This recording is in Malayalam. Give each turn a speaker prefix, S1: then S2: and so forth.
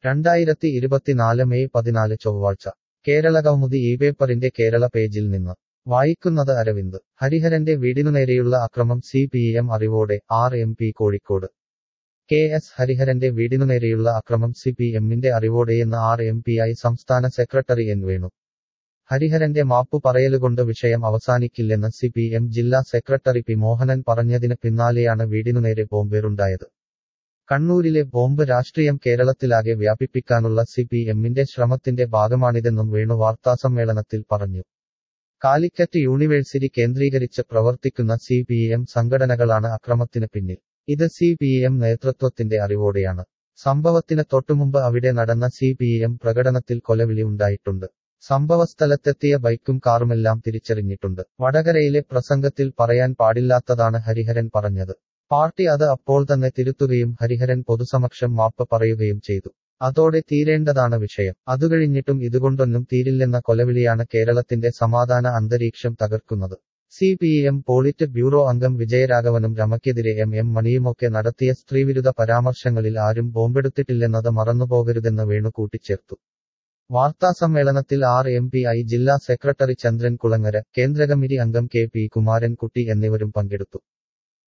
S1: രണ്ടായിരത്തി ഇരുപത്തിനാല് മെയ് പതിനാല് ചൊവ്വാഴ്ച കേരള കൗമുദി ഈ പേപ്പറിന്റെ കേരള പേജിൽ നിന്ന് വായിക്കുന്നത് അരവിന്ദ് ഹരിഹരന്റെ വീടിനുനേരെയുള്ള അക്രമം സി പി എം അറിവോടെ R M P Kozhikode K S ഹരിഹരന്റെ വീടിനുനേരെയുള്ള അക്രമം സി പി എമ്മിന്റെ അറിവോടെയെന്ന് ആർ എം പി ഐ സംസ്ഥാന സെക്രട്ടറി എൻ വേണു ഹരിഹരന്റെ മാപ്പു പറയലുകൊണ്ട് വിഷയം അവസാനിക്കില്ലെന്ന് സി പി എം ജില്ലാ സെക്രട്ടറി പി മോഹനൻ പറഞ്ഞതിന് പിന്നാലെയാണ് വീടിനുനേരെ ബോംബേറുണ്ടായത് കണ്ണൂരിലെ ബോംബ് രാഷ്ട്രീയം കേരളത്തിലാകെ വ്യാപിപ്പിക്കാനുള്ള സി പി എമ്മിന്റെ ശ്രമത്തിന്റെ ഭാഗമാണിതെന്നും വേണു വാർത്താസമ്മേളനത്തിൽ പറഞ്ഞു കാലിക്കറ്റ് യൂണിവേഴ്സിറ്റി കേന്ദ്രീകരിച്ച് പ്രവർത്തിക്കുന്ന സി പി എം സംഘടനകളാണ് അക്രമത്തിന് പിന്നിൽ ഇത് സി പി എം നേതൃത്വത്തിന്റെ അറിവോടെയാണ് സംഭവത്തിന് തൊട്ടുമുമ്പ് അവിടെ നടന്ന സി പി എം പ്രകടനത്തിൽ കൊലവിളി ഉണ്ടായിട്ടുണ്ട് സംഭവസ്ഥലത്തെത്തിയ ബൈക്കും കാറുമെല്ലാം തിരിച്ചറിഞ്ഞിട്ടുണ്ട് വടകരയിലെ പ്രസംഗത്തിൽ പറയാൻ പാടില്ലാത്തതാണ് ഹരിഹരൻ പറഞ്ഞത് പാർട്ടി അത് അപ്പോൾ തന്നെ തിരുത്തുകയും ഹരിഹരൻ പൊതുസമക്ഷം മാപ്പ് പറയുകയും ചെയ്തു അതോടെ തീരേണ്ടതാണ് വിഷയം അതുകഴിഞ്ഞിട്ടും ഇതുകൊണ്ടൊന്നും തീരില്ലെന്ന കൊലവിളിയാണ് കേരളത്തിന്റെ സമാധാന അന്തരീക്ഷം തകർക്കുന്നത് C P M politburo അംഗം വിജയരാഘവനും രമയ്ക്കെതിരെ എം എം മണിയുമൊക്കെ നടത്തിയ സ്ത്രീവിരുദ്ധ പരാമർശങ്ങളിൽ ആരും ബോംബെടുത്തിട്ടില്ലെന്നത് മറന്നുപോകരുതെന്ന് വേണു കൂട്ടിച്ചേർത്തു വാർത്താസമ്മേളനത്തിൽ ആർ എം പി ഐ ജില്ലാ സെക്രട്ടറി ചന്ദ്രൻ കുളങ്ങര കേന്ദ്ര കമ്മിറ്റി അംഗം കെ പി കുമാരൻകുട്ടി എന്നിവരും പങ്കെടുത്തു